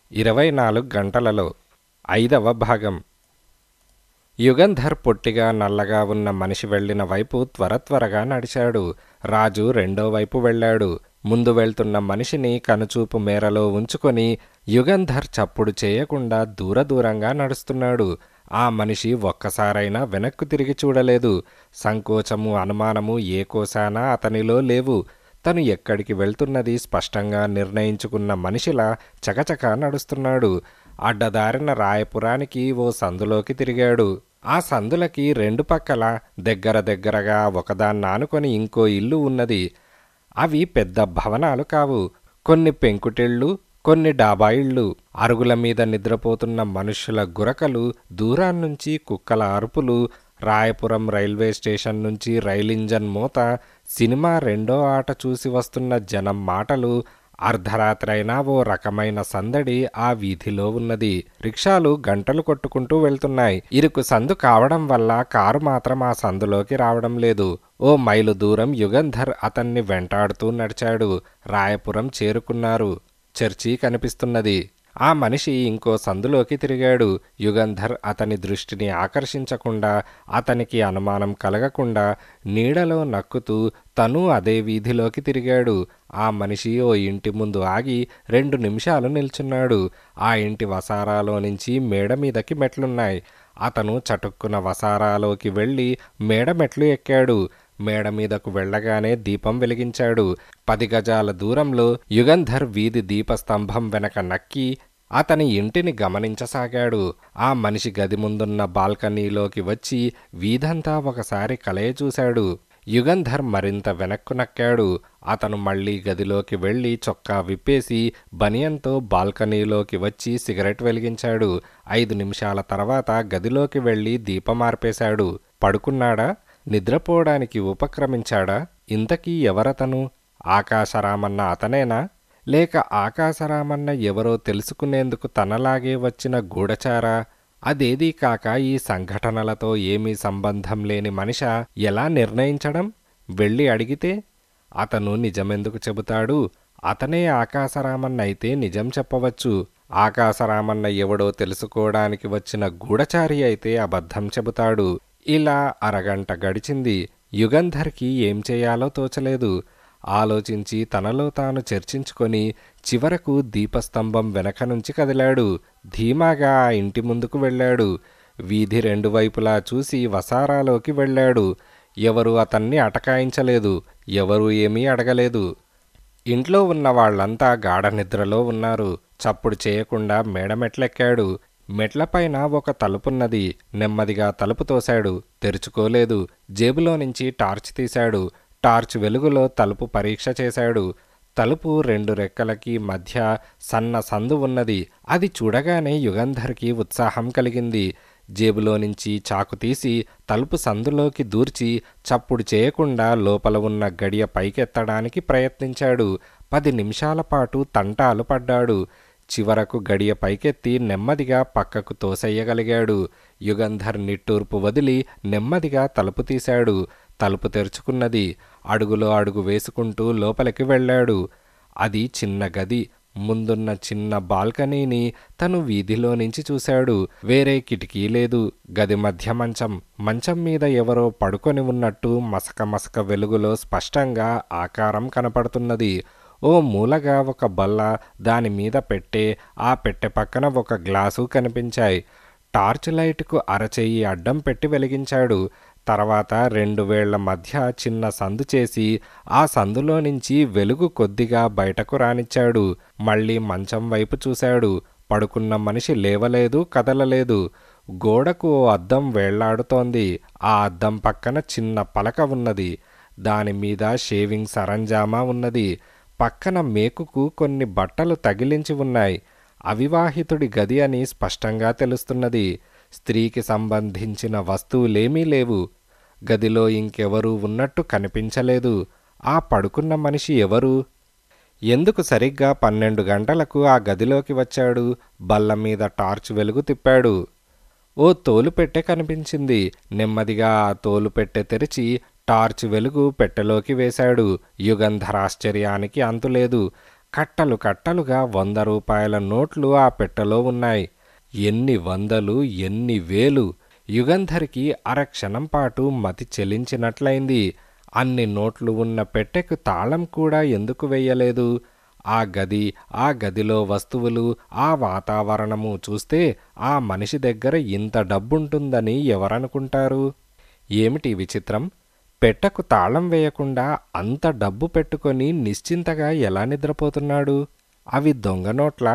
ఇరవై నాలుగు గంటలలో ఐదవ భాగం యుగంధర్ పొట్టిగా నల్లగా ఉన్న మనిషి వెళ్ళిన వైపు త్వర త్వరగా నడిచాడు రాజు రెండో వైపు వెళ్ళాడు ముందు వెళ్తున్న మనిషిని కనుచూపు మేరలో ఉంచుకొని యుగంధర్ చప్పుడు చేయకుండా దూర దూరంగా నడుస్తున్నాడు ఆ మనిషి ఒక్కసారైనా వెనక్కు తిరిగి చూడలేదు సంకోచము అనుమానము ఏ కోసానా అతనిలో లేవు తను ఎక్కడికి వెళ్తున్నది స్పష్టంగా నిర్ణయించుకున్న మనిషిలా చకచక నడుస్తున్నాడు అడ్డదారిన రాయపురానికి ఓ సందులోకి తిరిగాడు ఆ సందులకి రెండు పక్కల దగ్గర దగ్గరగా ఒకదాన్ని ఆనుకొని ఇంకో ఇల్లు ఉన్నది అవి పెద్ద భవనాలు కావు కొన్ని పెంకుటిళ్ళు కొన్ని డాబా ఇళ్ళు అరుగుల మీద నిద్రపోతున్న మనుష్యుల గురకలు దూరాన్నుంచి కుక్కల అరుపులు రాయపురం రైల్వే స్టేషన్ నుంచి రైలు ఇంజన్ మోత సినిమా రెండో ఆట చూసి వస్తున్న జనం మాటలు అర్ధరాత్రైనా ఓ రకమైన సందడి ఆ వీధిలో ఉన్నది రిక్షాలు గంటలు కొట్టుకుంటూ వెళ్తున్నాయి ఇరుకు సందు కావడం వల్ల కారు మాత్రం ఆ సందులోకి రావడం లేదు ఓ మైలు దూరం యుగంధర్ అతన్ని వెంటాడుతూ నడిచాడు రాయపురం చేరుకున్నారు చర్చి కనిపిస్తున్నది ఆ మనిషి ఇంకో సందులోకి తిరిగాడు యుగంధర్ అతని దృష్టిని ఆకర్షించకుండా అతనికి అనుమానం కలగకుండా నీడలో నక్కుతూ తను అదే వీధిలోకి తిరిగాడు ఆ మనిషి ఓ ఇంటి ముందు ఆగి రెండు నిమిషాలు నిల్చున్నాడు ఆ ఇంటి వసారాలో నుంచి మేడ మీదకి మెట్లున్నాయి అతను చటుక్కున వసారాలోకి వెళ్ళి మేడ మెట్లు ఎక్కాడు మేడ మీదకు వెళ్ళగానే దీపం వెలిగించాడు పది గజాల దూరంలో యుగంధర్ వీధి దీపస్తంభం వెనక నక్కి అతని ఇంటిని గమనించసాగాడు ఆ మనిషి గది ముందున్న బాల్కనీలోకి వచ్చి వీధంతా ఒకసారి కలయ చూశాడు యుగంధర్ మరింత వెనక్కు నక్కాడు అతను మళ్ళీ గదిలోకి వెళ్ళి చొక్కా విప్పేసి బనియంతో బాల్కనీలోకి వచ్చి సిగరెట్ వెలిగించాడు ఐదు నిమిషాల తర్వాత గదిలోకి వెళ్ళి దీపం ఆర్పేశాడు పడుకున్నాడా నిద్రపోవడానికి ఉపక్రమించాడా ఇంతకీ ఎవరతను ఆకాశరామన్న అతనేనా లేక ఆకాశరామన్న ఎవరో తెలుసుకునేందుకు తనలాగే వచ్చిన గూఢచారా అదేదీ కాక ఈ సంఘటనలతో ఏమీ సంబంధం లేని మనిష ఎలా నిర్ణయించడం వెళ్ళి అడిగితే అతను నిజమెందుకు చెబుతాడు అతనే ఆకాశరామన్న అయితే నిజం చెప్పవచ్చు ఆకాశరామన్న ఎవడో తెలుసుకోవడానికి వచ్చిన గూఢచారి అయితే అబద్ధం చెబుతాడు ఇలా అరగంట గడిచింది యుగంధర్కి ఏం చేయాలో తోచలేదు ఆలోచించి తనలో తాను చర్చించుకొని చివరకు దీపస్తంభం వెనక నుంచి కదిలాడు ధీమాగా ఆ ఇంటి ముందుకు వెళ్ళాడు వీధి రెండు వైపులా చూసి వసారాలోకి వెళ్ళాడు ఎవరు అతన్ని అటకాయించలేదు ఎవరు ఏమీ అడగలేదు ఇంట్లో ఉన్న వాళ్ళంతా గాఢ నిద్రలో ఉన్నారు చప్పుడు చేయకుండా మేడమెట్లెక్కాడు మెట్లపైన ఒక తలుపున్నది నెమ్మదిగా తలుపు తోశాడు తెరుచుకోలేదు జేబులో నుంచి టార్చ్ తీశాడు టార్చ్ వెలుగులో తలుపు పరీక్ష చేశాడు తలుపు రెండు రెక్కలకి మధ్య సన్న సందు ఉన్నది అది చూడగానే యుగంధర్కి ఉత్సాహం కలిగింది జేబులో నుంచి చాకు తీసి తలుపు సందులోకి దూర్చి చప్పుడు చేయకుండా లోపల ఉన్న గడియ పైకెత్తడానికి ప్రయత్నించాడు పది నిమిషాల పాటు తంటాలు పడ్డాడు చివరకు గడియ పైకెత్తి నెమ్మదిగా పక్కకు తోసెయ్యగలిగాడు యుగంధర్ నిట్టూర్పు వదిలి నెమ్మదిగా తలుపు తీశాడు తలుపు తెరుచుకున్నది అడుగులో అడుగు వేసుకుంటూ లోపలికి వెళ్ళాడు అది చిన్న గది ముందున్న చిన్న బాల్కనీని తను వీధిలో నుంచి చూశాడు వేరే కిటికీ లేదు గది మధ్య మంచం మంచం మీద ఎవరో పడుకొని ఉన్నట్టు మసక మసక వెలుగులో స్పష్టంగా ఆకారం కనపడుతున్నది ఓ మూలగా ఒక బల్ల దాని మీద పెట్టే ఆ పెట్టె పక్కన ఒక గ్లాసు కనిపించాయి టార్చ్ లైట్కు అరచెయ్యి అడ్డం పెట్టి వెలిగించాడు తర్వాత రెండు వేళ్ల మధ్య చిన్న సందు చేసి ఆ సందులో నుంచి వెలుగు కొద్దిగా బయటకు రానిచ్చాడు మళ్ళీ మంచం వైపు చూశాడు పడుకున్న మనిషి లేవలేదు కదలలేదు గోడకు ఓ అద్దం వేళ్లాడుతోంది ఆ అద్దం పక్కన చిన్న పలక ఉన్నది దాని మీద షేవింగ్ సరంజామా ఉన్నది పక్కన మేకుకు కొన్ని బట్టలు తగిలించి ఉన్నాయి అవివాహితుడి గది అని స్పష్టంగా తెలుస్తున్నది స్త్రీకి సంబంధించిన వస్తువులేమీ లేవు గదిలో ఇంకెవరూ ఉన్నట్టు కనిపించలేదు ఆ పడుకున్న మనిషి ఎవరు ఎందుకు సరిగ్గా పన్నెండు గంటలకు ఆ గదిలోకి వచ్చాడు బల్ల మీద టార్చ్ వెలుగు తిప్పాడు ఓ తోలు పెట్టె కనిపించింది నెమ్మదిగా ఆ తోలు పెట్టె తెరిచి టార్చ్ వెలుగు పెట్టెలోకి వేశాడు యుగంధరాశ్చర్యానికి అంతులేదు కట్టలు కట్టలుగా వంద రూపాయల నోట్లు ఆ పెట్టెలో ఉన్నాయి ఎన్ని వందలు ఎన్ని వేలు యుగంధర్కి అరక్షణం పాటు మతి చెలించినట్లయింది అన్ని నోట్లు ఉన్న పెట్టెకు తాళం కూడా ఎందుకు వెయ్యలేదు ఆ గది ఆ గదిలో వస్తువులు ఆ వాతావరణము చూస్తే ఆ మనిషి దగ్గర ఇంత డబ్బుంటుందని ఎవరనుకుంటారు ఏమిటి విచిత్రం పెట్టకు తాళం వేయకుండా అంత డబ్బు పెట్టుకొని నిశ్చింతగా ఎలా నిద్రపోతున్నాడు అవి దొంగ నోట్లా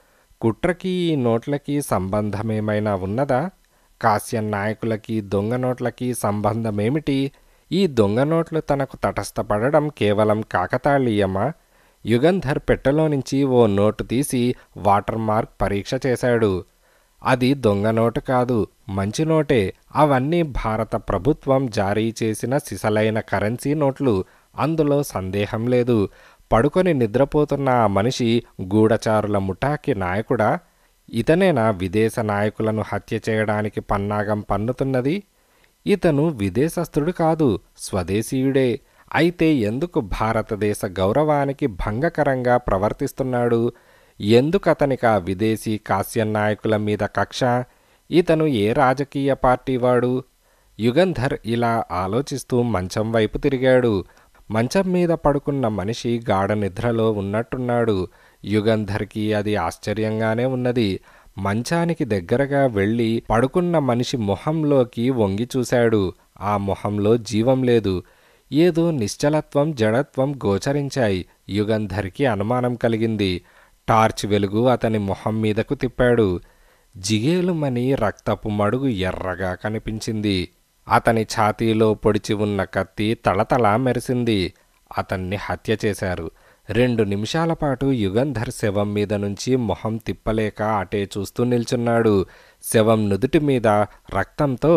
కుట్రకి ఈ నోట్లకి సంబంధమేమైనా ఉన్నదా కాశ్యన్ నాయకులకి దొంగ నోట్లకి సంబంధమేమిటి ఈ దొంగ నోట్లు తనకు తటస్థపడడం కేవలం కాకతాళీయమా యుగంధర్ పెట్టెలో నుంచి ఓ నోటు తీసి వాటర్ మార్క్ పరీక్ష చేశాడు అది దొంగ నోటు కాదు మంచి నోటే అవన్నీ భారత ప్రభుత్వం జారీ చేసిన సిసలైన కరెన్సీ నోట్లు అందులో సందేహం లేదు పడుకొని నిద్రపోతున్న ఆ మనిషి గూఢచారుల ముఠాకి నాయకుడా ఇతనేనా విదేశ నాయకులను హత్య చేయడానికి పన్నాగం పన్నుతున్నది ఇతను విదేశస్థుడు కాదు స్వదేశీయుడే అయితే ఎందుకు భారతదేశ గౌరవానికి భంగకరంగా ప్రవర్తిస్తున్నాడు ఎందుకు అతనికి ఆ విదేశీ కాశ్యన్ నాయకుల మీద కక్ష ఇతను ఏ రాజకీయ పార్టీ వాడు యుగంధర్ ఇలా ఆలోచిస్తూ మంచం వైపు తిరిగాడు మంచం మీద పడుకున్న మనిషి గాఢ నిద్రలో ఉన్నట్టున్నాడు యుగంధర్కి అది ఆశ్చర్యంగానే ఉన్నది మంచానికి దగ్గరగా వెళ్ళి పడుకున్న మనిషి మొహంలోకి వంగి చూశాడు ఆ మొహంలో జీవం లేదు ఏదో నిశ్చలత్వం జడత్వం గోచరించాయి యుగంధర్కి అనుమానం కలిగింది టార్చ్ వెలుగు అతని మొహం మీదకు తిప్పాడు జిగేలుమని రక్తపు మడుగు ఎర్రగా కనిపించింది అతని ఛాతీలో పొడిచి ఉన్న కత్తి తళతళ మెరిసింది అతన్ని హత్య చేశారు రెండు నిమిషాల పాటు యుగంధర్ శవం మీద నుంచి మొహం తిప్పలేక అటే చూస్తూ నిల్చున్నాడు శవం నుదుటి మీద రక్తంతో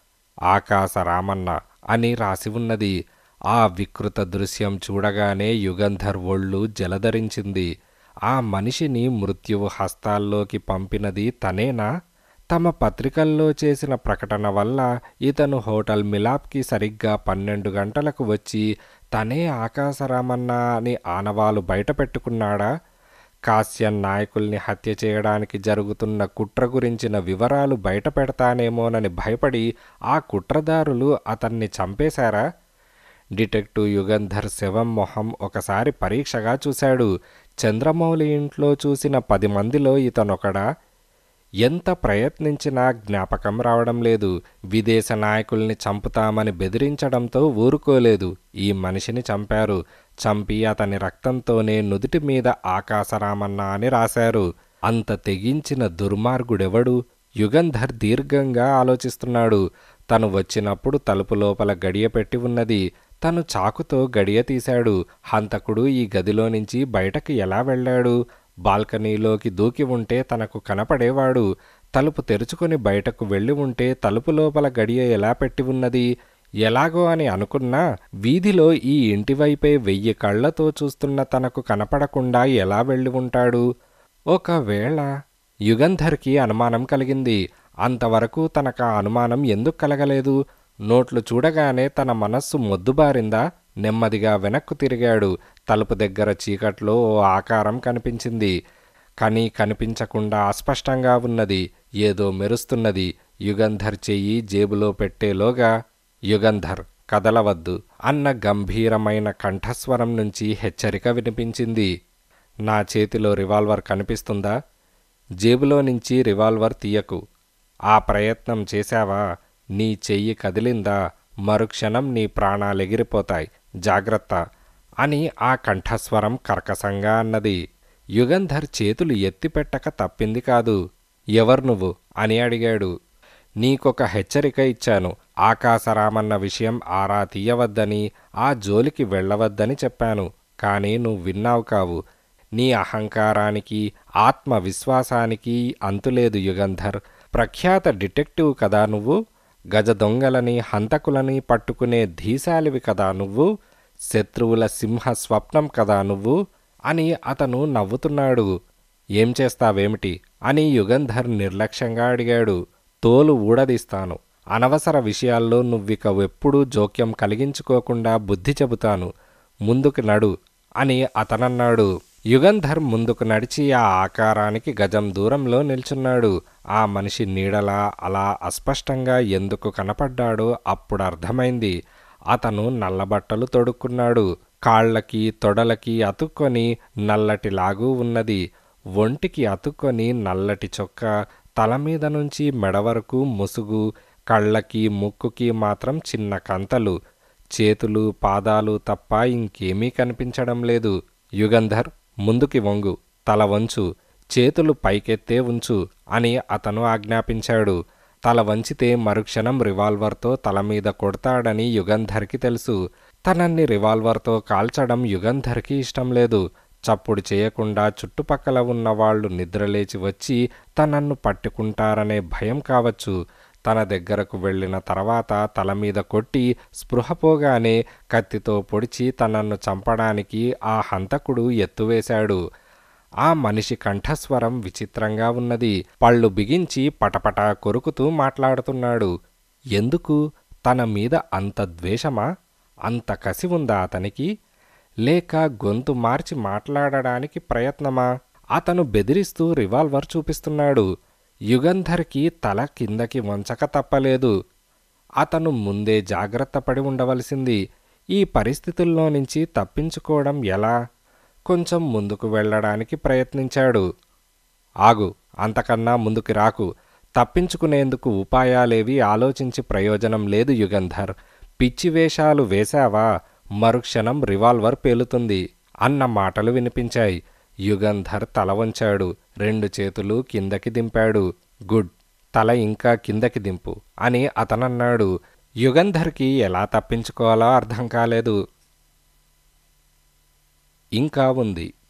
ఆకాశ రామన్న అని రాసి ఉన్నది ఆ వికృత దృశ్యం చూడగానే యుగంధర్ ఒళ్ళు జలధరించింది ఆ మనిషిని మృత్యువు హస్తాల్లోకి పంపినది తనేనా తమ పత్రికల్లో చేసిన ప్రకటన వల్ల ఇతను హోటల్ మిలాప్కి సరిగ్గా పన్నెండు గంటలకు వచ్చి తనే ఆకాశరామన్న అని ఆనవాలు బయటపెట్టుకున్నాడా కాశ్యన్ నాయకుల్ని హత్య చేయడానికి జరుగుతున్న కుట్ర గురించిన వివరాలు బయట పెడతానేమోనని భయపడి ఆ కుట్రదారులు అతన్ని చంపేశారా డిటెక్టివ్ యుగంధర్ శవం మొహం ఒకసారి పరీక్షగా చూశాడు చంద్రమౌళి ఇంట్లో చూసిన పది మందిలో ఇతనొకడా ఎంత ప్రయత్నించినా జ్ఞాపకం రావడం లేదు విదేశ నాయకుల్ని చంపుతామని బెదిరించడంతో ఊరుకోలేదు ఈ మనిషిని చంపారు చంపి అతని రక్తంతోనే నుదుటి మీద ఆకాశరామన్న అని రాశారు అంత తెగించిన దుర్మార్గుడెవడు యుగంధర్ దీర్ఘంగా ఆలోచిస్తున్నాడు తను వచ్చినప్పుడు తలుపు లోపల గడియ పెట్టి ఉన్నది తను చాకుతో గడియ తీశాడు హంతకుడు ఈ గదిలో నుంచి బయటకు ఎలా వెళ్ళాడు బాల్కనీలోకి దూకి ఉంటే తనకు కనపడేవాడు తలుపు తెరుచుకొని బయటకు వెళ్ళి ఉంటే తలుపు లోపల గడియ ఎలా పెట్టి ఉన్నది ఎలాగో అని అనుకున్నా వీధిలో ఈ ఇంటివైపే వెయ్యి కళ్ళతో చూస్తున్న తనకు కనపడకుండా ఎలా వెళ్ళి ఉంటాడు ఒకవేళ యుగంధర్కి అనుమానం కలిగింది అంతవరకు తనకు ఆ అనుమానం ఎందుకు కలగలేదు నోట్లు చూడగానే తన మనస్సు మొద్దుబారిందా నెమ్మదిగా వెనక్కు తిరిగాడు తలుపు దగ్గర చీకట్లో ఓ ఆకారం కనిపించింది కని కనిపించకుండా అస్పష్టంగా ఉన్నది ఏదో మెరుస్తున్నది యుగంధర్ చెయ్యి జేబులో పెట్టేలోగా యుగంధర్ కదలవద్దు అన్న గంభీరమైన కంఠస్వరం నుంచి హెచ్చరిక వినిపించింది నా చేతిలో రివాల్వర్ కనిపిస్తుందా జేబులో నుంచి రివాల్వర్ తీయకు ఆ ప్రయత్నం చేశావా నీ చెయ్యి కదిలిందా మరుక్షణం నీ ప్రాణాలెగిరిపోతాయి జాగ్రత్త అని ఆ కంఠస్వరం కర్కశంగా అన్నది యుగంధర్ చేతులు ఎత్తిపెట్టక తప్పింది కాదు ఎవరు నువ్వు అని అడిగాడు నీకొక హెచ్చరిక ఇచ్చాను ఆకాశరామన్న విషయం ఆరా తీయవద్దని ఆ జోలికి వెళ్ళవద్దని చెప్పాను కానీ నువ్వు విన్నావు కావు నీ అహంకారానికి ఆత్మవిశ్వాసానికి అంతులేదు యుగంధర్ ప్రఖ్యాత డిటెక్టివ్ కదా నువ్వు గజ దొంగలని హంతకులని పట్టుకునే ధీశాలివి కదా నువ్వు శత్రువుల సింహ స్వప్నం కదా నువ్వు అని అతను నవ్వుతున్నాడు ఏం చేస్తావేమిటి అని యుగంధర్ నిర్లక్ష్యంగా అడిగాడు తోలు ఊడదీస్తాను అనవసర విషయాల్లో నువ్విక ఎప్పుడూ జోక్యం కలిగించుకోకుండా బుద్ధి చెబుతాను ముందుకు నడు అని అతనన్నాడు యుగంధర్ ముందుకు నడిచి ఆ ఆకారానికి గజం దూరంలో నిల్చున్నాడు ఆ మనిషి నీడలా అలా అస్పష్టంగా ఎందుకు కనపడ్డాడో అప్పుడు అర్థమైంది అతను నల్లబట్టలు తొడుక్కున్నాడు కాళ్ళకి తొడలకి అతుక్కొని నల్లటి లాగు ఉన్నది ఒంటికి అతుక్కొని నల్లటి చొక్క తల మీద నుంచి మెడ వరకు ముసుగు కళ్ళకి ముక్కుకి మాత్రం చిన్న కంతలు చేతులు పాదాలు తప్ప ఇంకేమీ కనిపించడం లేదు యుగంధర్ ముందుకి వంగు తల వంచు చేతులు పైకెత్తే ఉంచు అని అతను ఆజ్ఞాపించాడు తల వంచితే మరుక్షణం రివాల్వర్తో తల మీద కొడతాడని యుగంధర్కి తెలుసు తనన్ని రివాల్వర్తో కాల్చడం యుగంధర్కి ఇష్టం లేదు చప్పుడు చేయకుండా చుట్టుపక్కల ఉన్న వాళ్ళు నిద్రలేచి వచ్చి తనన్ను పట్టుకుంటారనే భయం కావచ్చు తన దగ్గరకు వెళ్ళిన తర్వాత తల మీద కొట్టి స్పృహ పోగానే కత్తితో పొడిచి తనన్ను చంపడానికి ఆ హంతకుడు ఎత్తువేశాడు ఆ మనిషి కంఠస్వరం విచిత్రంగా ఉన్నది పళ్ళు బిగించి పటపటా కొరుకుతూ మాట్లాడుతున్నాడు ఎందుకు తన మీద అంత ద్వేషమా అంత కసి ఉందా అతనికి లేక గొంతు మార్చి మాట్లాడడానికి ప్రయత్నమా అతను బెదిరిస్తూ రివాల్వర్ చూపిస్తున్నాడు యుగంధర్కి తల కిందకి వంచక తప్పలేదు అతను ముందే జాగ్రత్త పడి ఉండవలసింది ఈ పరిస్థితుల్లో నుంచి తప్పించుకోవడం ఎలా కొంచెం ముందుకు వెళ్ళడానికి ప్రయత్నించాడు ఆగు అంతకన్నా ముందుకు రాకు తప్పించుకునేందుకు ఉపాయాలేవి ఆలోచించి ప్రయోజనం లేదు యుగంధర్ పిచ్చి వేషాలు వేశావా మరుక్షణం రివాల్వర్ పేలుతుంది అన్న మాటలు వినిపించాయి యుగంధర్ తల వంచాడు రెండు చేతులు కిందకి దింపాడు గుడ్ తల ఇంకా కిందకి దింపు అని అతనన్నాడు యుగంధర్కి ఎలా తప్పించుకోవాలో అర్థం కాలేదు ఇంకా ఉంది